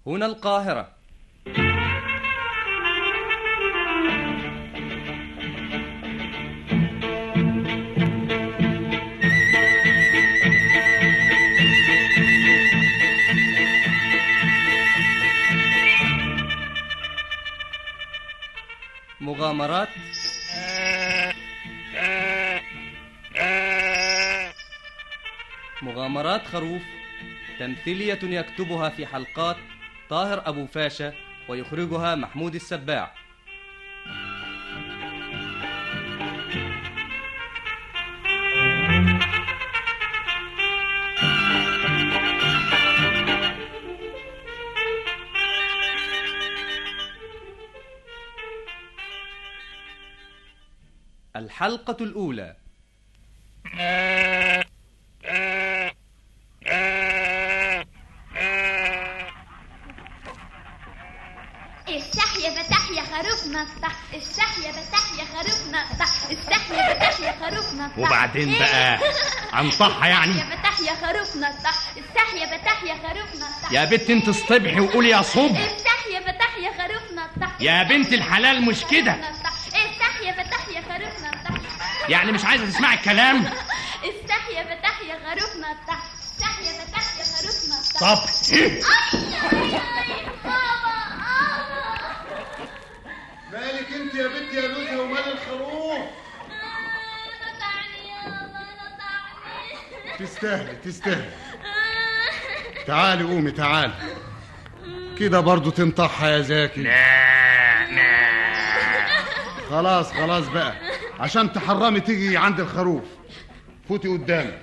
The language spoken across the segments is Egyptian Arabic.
هنا القاهرة مغامرات مغامرات خروف تمثيلية يكتبها في حلقات طاهر أبو فاشا ويخرجها محمود السباع الحلقة الأولى افتح يا فتح يا خروف مفتح افتح يا فتح يا خروف مفتح افتح يا فتح يا خروف مفتح وبعدين بقى انصحها يعني يا فتح يا خروف مفتح افتح يا فتح يا خروف مفتح يا بنت انت اصطبحي وقولي يا صب افتح يا فتح يا خروف مفتح يا بنت الحلال مش كده مفتح افتح يا فتح يا خروف مفتح يعني مش عايزه تسمعي الكلام افتح يا فتح يا خروف مفتح افتح يا فتح يا خروف مفتح طب اي اي بابا مالك انت يا بنت يا لوزة ومال الخروف نطعني يابا نطعني تستاهلي تستاهلي تعالي قومي تعالي كده برضو تنطحها يا زاكي خلاص خلاص بقى عشان تحرمي تيجي عند الخروف فوتي قدامي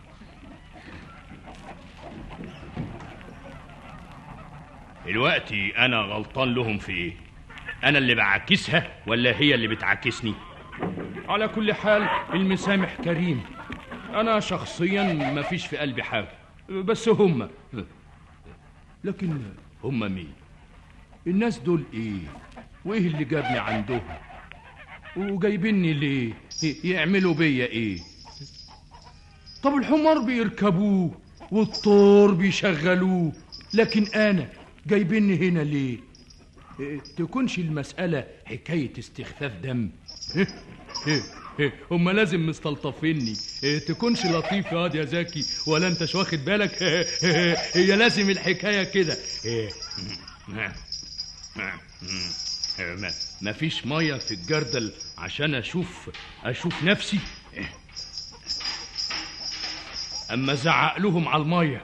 دلوقتي انا غلطان لهم في ايه انا اللي بعاكسها ولا هي اللي بتعاكسني على كل حال المسامح كريم انا شخصيا ما فيش في قلبي حاجه بس هم لكن هم مين الناس دول ايه وايه اللي جابني عندهم وجايبيني ليه يعملوا بيا ايه طب الحمار بيركبوه والطور بيشغلوه لكن انا جايبيني هنا ليه إيه، تكونش المسألة حكاية استخفاف دم إيه، إيه، إيه، هما لازم مستلطفيني إيه، تكونش لطيف يا واد يا زكي ولا انتش واخد بالك إيه، إيه، هي لازم الحكاية كده إيه، ما مفيش مية في الجردل عشان اشوف اشوف نفسي إيه. اما زعق لهم على المية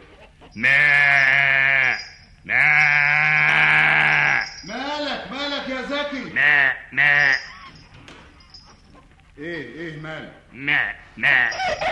ما ما مالك مالك يا زكي ما ما ايه ايه مالك ما ما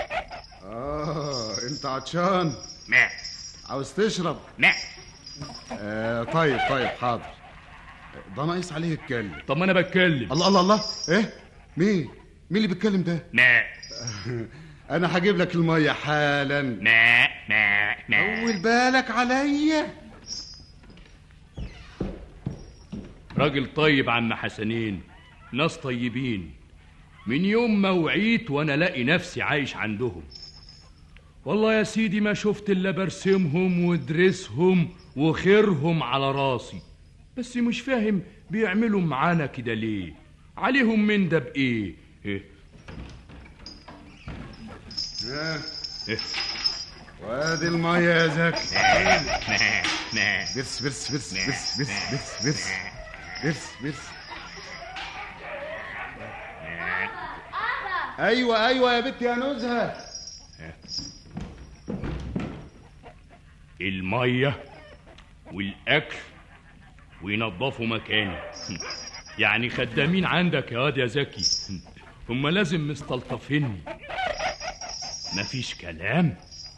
اه انت عطشان ما عاوز تشرب ما آه طيب طيب حاضر ده ناقص عليه الكلم طب ما انا بتكلم الله الله الله ايه مين مين اللي بيتكلم ده ما انا هجيب لك الميه حالا ما ما ما طول بالك عليا راجل طيب عم حسنين ناس طيبين من يوم ما وعيت وانا لاقي نفسي عايش عندهم والله يا سيدي ما شفت الا برسمهم ودرسهم وخيرهم على راسي بس مش فاهم بيعملوا معانا كده ليه عليهم من ده بايه إيه؟ ها إيه؟ وادي الميه يا زكي ما ما برس برس برس برس برس برس برس برس برس ايوه ايوه يا بنت يا نزهه المية والأكل وينظفوا مكاني يعني خدامين عندك يا واد يا زكي هم لازم مستلطفيني مفيش كلام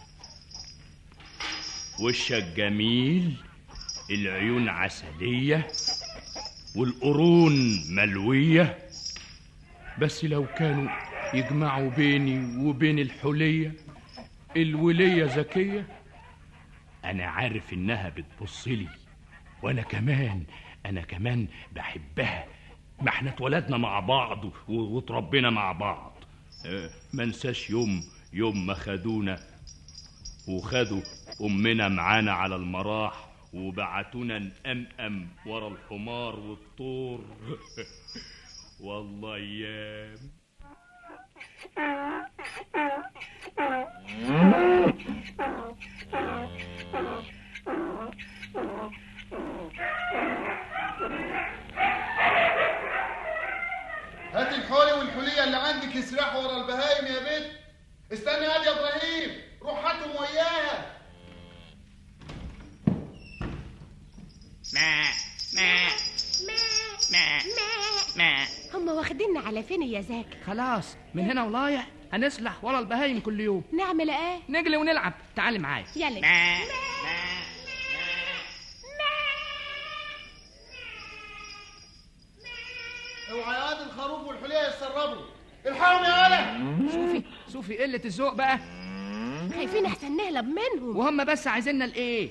وشك جميل العيون عسلية والقرون ملوية بس لو كانوا يجمعوا بيني وبين الحلية الولية ذكية أنا عارف إنها بتبصلي وأنا كمان أنا كمان بحبها ما احنا اتولدنا مع بعض و- واتربينا مع بعض آه، ما انساش يوم يوم ما خدونا وخدوا أمنا معانا على المراح وبعتونا نأمأم ورا الحمار والطور والله ايام هات الحولي والحولية اللي عندك يسرحوا ورا البهايم يا بنت استنى يا ابراهيم روح هاتهم وياها هم واخديننا على فين يا زكي خلاص من هنا ولايح هنسلح ورا البهايم كل يوم نعمل ايه نجري ونلعب تعالي معايا يلا اوعى يا واد الخروف والحولية يتسربوا الحقهم يا ولد شوفي شوفي قلة الذوق بقى خايفين احسن نهلب منهم وهم بس عايزيننا لايه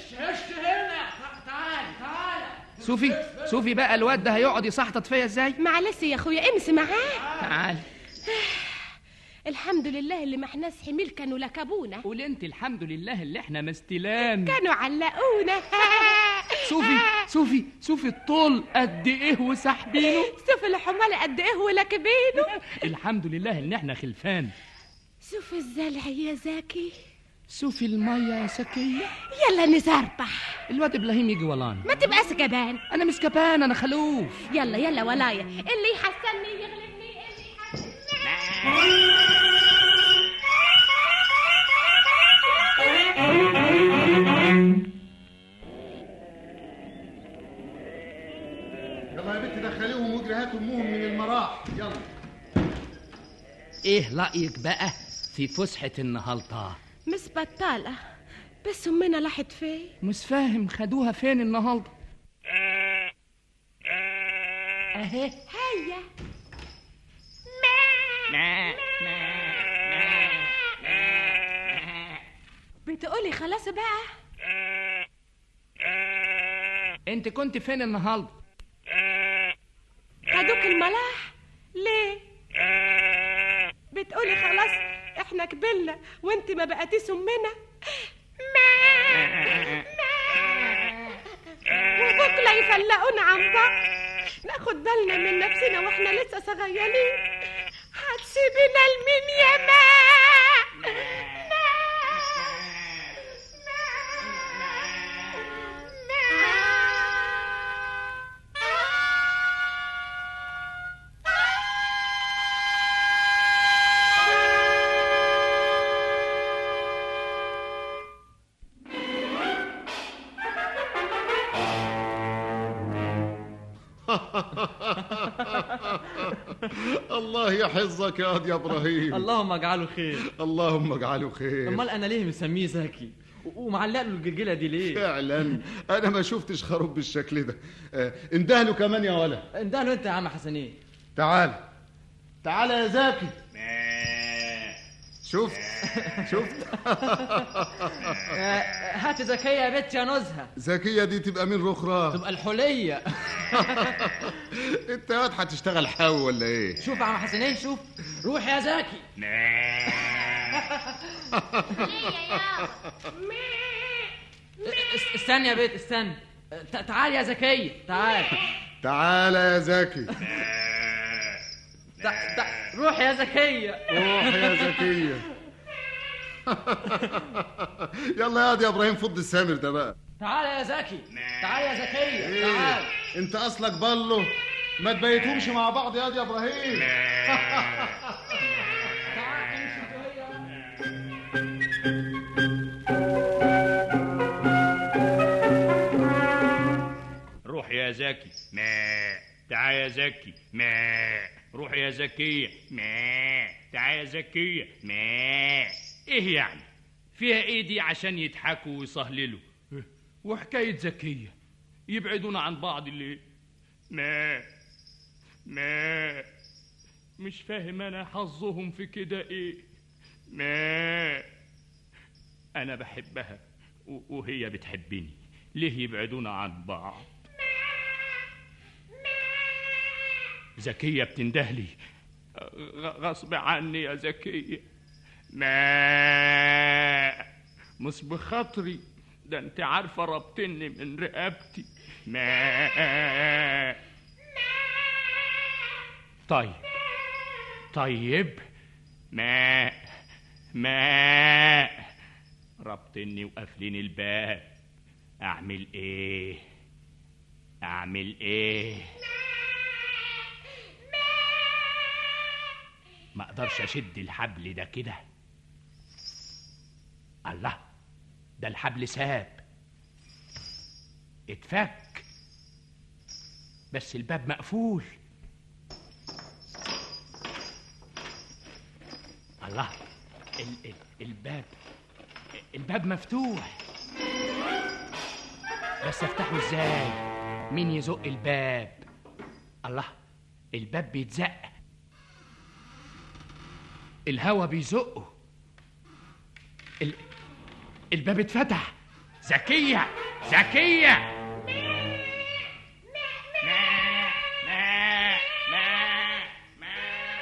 شوفي شوفي بقى الواد ده هيقعد يسحطط فيا ازاي معلش يا اخويا امسي معاه تعالي الحمد لله اللي ما احناش حميل كانوا لكبونا قول انت الحمد لله اللي احنا مستلان كانوا علقونا شوفي شوفي شوفي الطول قد ايه وسحبينه شوف الحمال قد ايه ولكبينه الحمد لله ان احنا خلفان شوف الزلع يا زكي شوفي المية يا سكية يلا نزربح الواد ابراهيم يجي ورانا ما تبقاش جبان انا مش كبان انا خلوف يلا يلا ولايا اللي يحسني يغلبني اللي يحسني يلا يا بنت دخليهم واجري هاتوا امهم من المراح يلا ايه رأيك بقى في فسحة النهاردة مش بطالة بس امنا لاحت فين مش فاهم خدوها فين النهاردة اهي هيا بتقولي خلاص بقى انت كنت فين النهاردة خدوك الملاح ليه بتقولي خلاص احنا كبرنا وانت ما بقيتيش امنا وبكره يفلقونا عن بعض ناخد بالنا من نفسنا واحنا لسه صغيرين هتسيبنا لمين يا ما الله يحفظك يا واد يا ابراهيم اللهم اجعله خير اللهم اجعله خير امال انا ليه مسميه زكي و- ومعلق له الجلجله دي ليه فعلا انا ما شفتش خروف بالشكل ده آه، اندهله كمان يا ولد ده له انت يا عم حسنين تعال تعال يا زكي شفت شفت آه، هات زكيه يا بت يا نزهه زكية دي تبقى مين رخرة تبقى الحليه انت يا واد هتشتغل حاوي ولا ايه شوف يا عم حسنين شوف روح يا زكي ليه يا اس- استنى يا بيت استنى ت- تعال يا زكيه تعال تعال يا زكي تع- تع- روح يا زكيه روح يا زكية يلا يا واد يا ابراهيم فض السامر ده بقى تعال يا زكي تعال يا زكيه ايه تعال انت اصلك بالو ما تبيتهمش مع بعض يا واد يا ابراهيم تعال امشي انت وهي. روح يا زكي ما تعال يا زكي ما روح يا زكية ما تعال يا زكية ما ايه يعني فيها ايه دي عشان يضحكوا ويصهللوا وحكاية زكية يبعدونا عن بعض ليه ما ما مش فاهم انا حظهم في كده ايه ما انا بحبها و- وهي بتحبني ليه يبعدونا عن بعض زكية بتندهلي غ- غصب عني يا زكية ما مش بخاطري ده انت عارفه ربطني من رقبتي ما طيب طيب ما ما ربطني وقافلين الباب اعمل ايه اعمل ايه ما اقدرش اشد الحبل ده كده الله ده الحبل ساب اتفك بس الباب مقفول الله ال ال الباب الباب مفتوح بس افتحه ازاي مين يزق الباب الله الباب بيتزق الهوا بيزقه ال... الباب اتفتح زكية زكية ما ما ما ما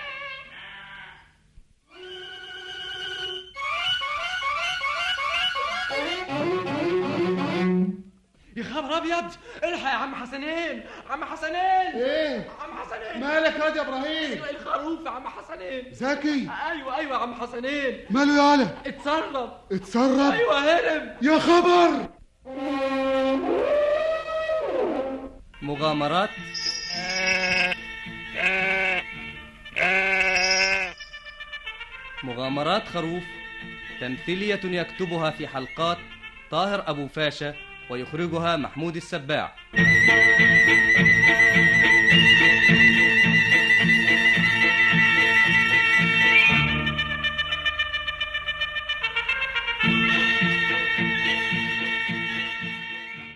يا خبر ابيض الحق يا عم حسنين عم حسنين ايه عم حسنين مالك يا واد يا ابراهيم الخروف يا عم حسنين زكي ايوه ايوه يا عم حسنين ماله يالا اتسرب اتسرب ايوه هرب يا خبر مغامرات مغامرات خروف تمثيلية يكتبها في حلقات طاهر أبو فاشا ويخرجها محمود السباع